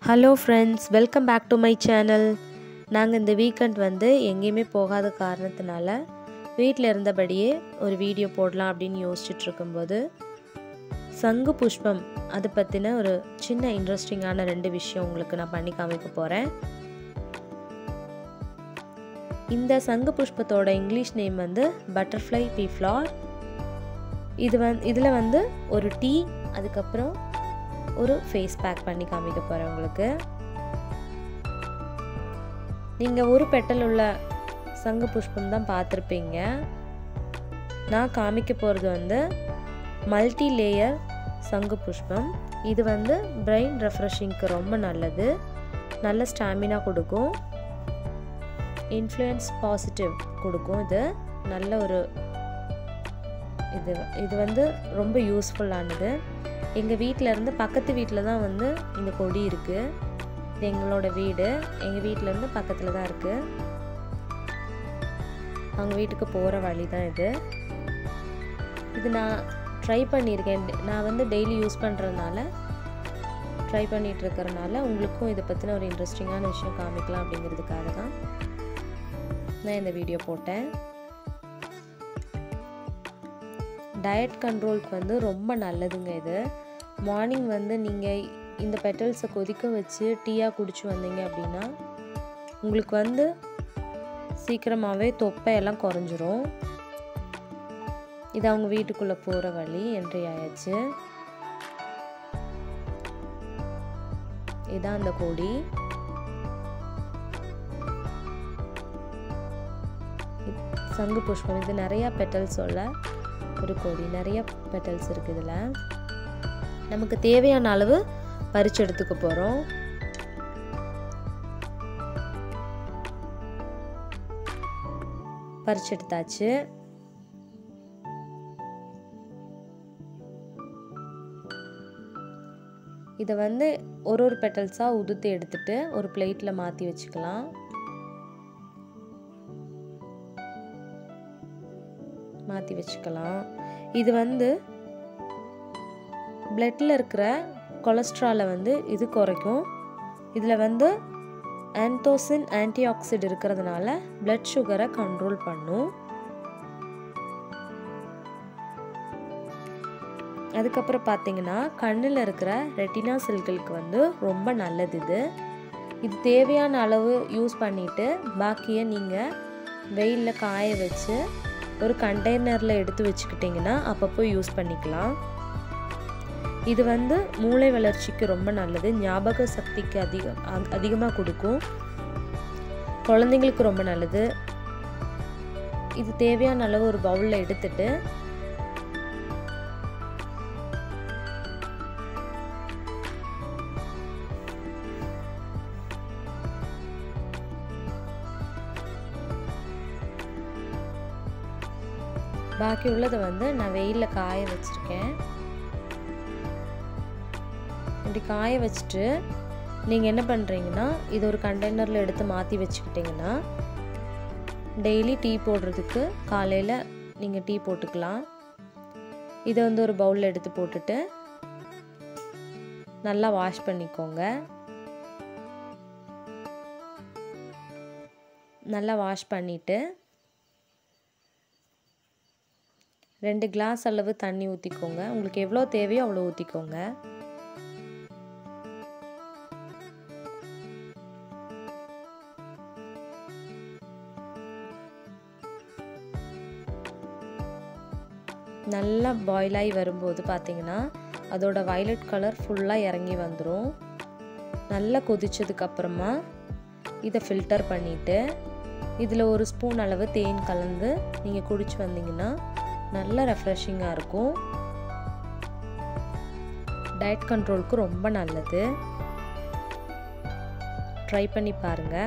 hello friends welcome back to my channel நாங்கள் இந்த weekend வந்து எங்கேயுமே போகாத காரணத்தினால வீட்டில் இருந்தபடியே ஒரு வீடியோ போடலாம் அப்படின்னு யோசிச்சுட்டு இருக்கும்போது சங்கு புஷ்பம் அதை பற்றின ஒரு சின்ன இன்ட்ரெஸ்டிங்கான ரெண்டு விஷயம் உங்களுக்கு நான் பண்ணி காமிக்க போகிறேன் இந்த சங்கு புஷ்பத்தோட இங்கிலீஷ் நேம் வந்து பட்டர்ஃப்ளை பீ ஃப்ளார் இது வந் இதில் வந்து ஒரு டீ அதுக்கப்புறம் ஒரு ஃபேஸ் பேக் பண்ணி காமிக்க போகிறேன் உங்களுக்கு நீங்கள் ஒரு பெட்டல் உள்ள சங்கு புஷ்பம் தான் பார்த்துருப்பீங்க நான் காமிக்க போகிறது வந்து மல்டி லேயர் சங்கு புஷ்பம் இது வந்து பிரெயின் ரெஃப்ரெஷிங்க்கு ரொம்ப நல்லது நல்ல ஸ்டாமினா கொடுக்கும் இன்ஃப்ளூயன்ஸ் பாசிட்டிவ் கொடுக்கும் இது நல்ல ஒரு இது இது வந்து ரொம்ப யூஸ்ஃபுல்லானது எங்கள் வீட்டில் இருந்து பக்கத்து வீட்டில் தான் வந்து இந்த கொடி இருக்குது இது எங்களோட வீடு எங்கள் வீட்டிலேருந்து பக்கத்தில் தான் இருக்குது அவங்க வீட்டுக்கு போகிற வழி தான் இது இது நான் ட்ரை பண்ணியிருக்கேன் நான் வந்து டெய்லி யூஸ் பண்ணுறதுனால ட்ரை பண்ணிகிட்டு இருக்கிறனால உங்களுக்கும் இதை பற்றின ஒரு இன்ட்ரெஸ்டிங்கான விஷயம் காமிக்கலாம் அப்படிங்கிறதுக்காக தான் நான் இந்த வீடியோ போட்டேன் டயட் கண்ட்ரோலுக்கு வந்து ரொம்ப நல்லதுங்க இது மார்னிங் வந்து நீங்கள் இந்த பெட்டல்ஸை கொதிக்க வச்சு டீயாக குடிச்சு வந்தீங்க அப்படின்னா உங்களுக்கு வந்து சீக்கிரமாகவே தொப்பையெல்லாம் குறைஞ்சிரும் இது அவங்க வீட்டுக்குள்ளே போகிற வழி என்ட்ரி ஆயாச்சு இதான் அந்த கொடி சங்கு புஷ்பம் இது நிறையா பெட்டல்ஸ் உள்ள ஒரு கொடி நிறைய பெட்டல்ஸ் இருக்குது இதில் நமக்கு தேவையான அளவு பறிச்சு எடுத்துக்க போகிறோம் பறிச்சு எடுத்தாச்சு இதை வந்து ஒரு ஒரு பெட்டல்ஸாக உதுத்து எடுத்துட்டு ஒரு பிளேட்டில் மாற்றி வச்சுக்கலாம் மாற்றி வச்சுக்கலாம் இது வந்து பிளட்டில் இருக்கிற கொலஸ்ட்ராலை வந்து இது குறைக்கும் இதில் வந்து ஆன்டோசின் ஆன்டி ஆக்சிட் இருக்கிறதுனால பிளட் சுகரை கண்ட்ரோல் பண்ணும் அதுக்கப்புறம் பார்த்தீங்கன்னா கண்ணில் இருக்கிற ரெட்டினா செல்களுக்கு வந்து ரொம்ப நல்லது இது இது தேவையான அளவு யூஸ் பண்ணிவிட்டு பாக்கியை நீங்கள் வெயிலில் காய வச்சு ஒரு கண்டெய்னரில் எடுத்து வச்சுக்கிட்டிங்கன்னா அப்பப்போ யூஸ் பண்ணிக்கலாம் இது வந்து மூளை வளர்ச்சிக்கு ரொம்ப நல்லது ஞாபக சக்திக்கு அதிகம் அதிகமாக கொடுக்கும் குழந்தைங்களுக்கு ரொம்ப நல்லது இது தேவையான அளவு ஒரு பவுலில் எடுத்துட்டு பாக்கி உள்ளதை வந்து நான் வெயிலில் காய வச்சுருக்கேன் இப்படி காய வச்சுட்டு நீங்கள் என்ன பண்ணுறீங்கன்னா இது ஒரு கண்டெய்னரில் எடுத்து மாற்றி வச்சுக்கிட்டிங்கன்னா டெய்லி டீ போடுறதுக்கு காலையில் நீங்கள் டீ போட்டுக்கலாம் இதை வந்து ஒரு பவுலில் எடுத்து போட்டுட்டு நல்லா வாஷ் பண்ணிக்கோங்க நல்லா வாஷ் பண்ணிவிட்டு ரெண்டு கிளாஸ் அளவு தண்ணி ஊற்றிக்கோங்க உங்களுக்கு எவ்வளோ தேவையோ அவ்வளோ ஊற்றிக்கோங்க நல்லா பாயில் ஆகி வரும்போது பார்த்தீங்கன்னா அதோட வயலட் கலர் ஃபுல்லாக இறங்கி வந்துடும் நல்லா கொதிச்சதுக்கப்புறமா இதை ஃபில்டர் பண்ணிவிட்டு இதில் ஒரு ஸ்பூன் அளவு தேன் கலந்து நீங்கள் குடிச்சு வந்தீங்கன்னா நல்ல ரெஃப்ரெஷிங்காக இருக்கும் டயட் கண்ட்ரோலுக்கு ரொம்ப நல்லது ட்ரை பண்ணி பாருங்கள்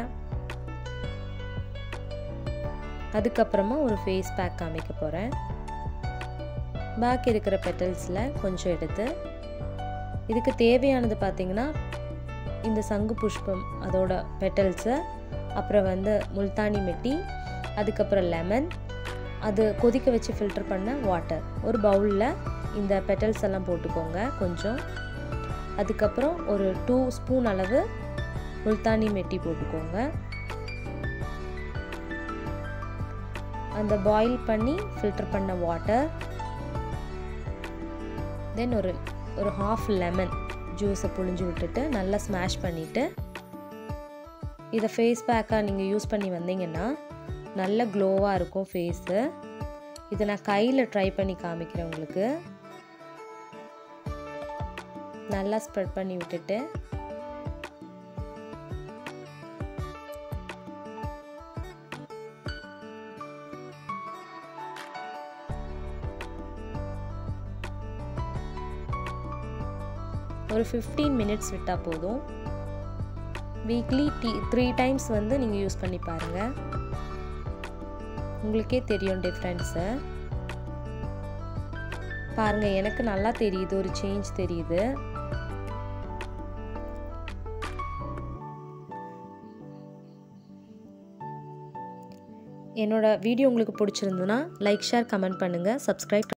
அதுக்கப்புறமா ஒரு ஃபேஸ் பேக் காமிக்க போகிறேன் பாக்கி இருக்கிற பெட்டல்ஸில் கொஞ்சம் எடுத்து இதுக்கு தேவையானது பார்த்திங்கன்னா இந்த சங்கு புஷ்பம் அதோட பெட்டல்ஸு அப்புறம் வந்து முல்தானி மெட்டி அதுக்கப்புறம் லெமன் அது கொதிக்க வச்சு ஃபில்டர் பண்ண வாட்டர் ஒரு பவுலில் இந்த பெட்டல்ஸ் எல்லாம் போட்டுக்கோங்க கொஞ்சம் அதுக்கப்புறம் ஒரு டூ ஸ்பூன் அளவு முல்தானி மெட்டி போட்டுக்கோங்க அந்த பாயில் பண்ணி ஃபில்டர் பண்ண வாட்டர் தென் ஒரு ஒரு ஹாஃப் லெமன் ஜூஸை புழிஞ்சு விட்டுட்டு நல்லா ஸ்மாஷ் பண்ணிவிட்டு இதை ஃபேஸ் பேக்காக நீங்கள் யூஸ் பண்ணி வந்தீங்கன்னா நல்ல க்ளோவாக இருக்கும் ஃபேஸு இதை நான் கையில் ட்ரை பண்ணி காமிக்கிறேன் உங்களுக்கு நல்லா ஸ்ப்ரெட் பண்ணி விட்டுட்டு ஒரு ஃபிஃப்டீன் மினிட்ஸ் விட்டால் போதும் வீக்லி டி த்ரீ டைம்ஸ் வந்து நீங்கள் யூஸ் பண்ணி பாருங்கள் உங்களுக்கே தெரியும் டிஃப்ரென்ஸு பாருங்கள் எனக்கு நல்லா தெரியுது ஒரு சேஞ்ச் தெரியுது என்னோட வீடியோ உங்களுக்கு பிடிச்சிருந்துன்னா லைக் ஷேர் கமெண்ட் பண்ணுங்கள் சப்ஸ்கிரைப்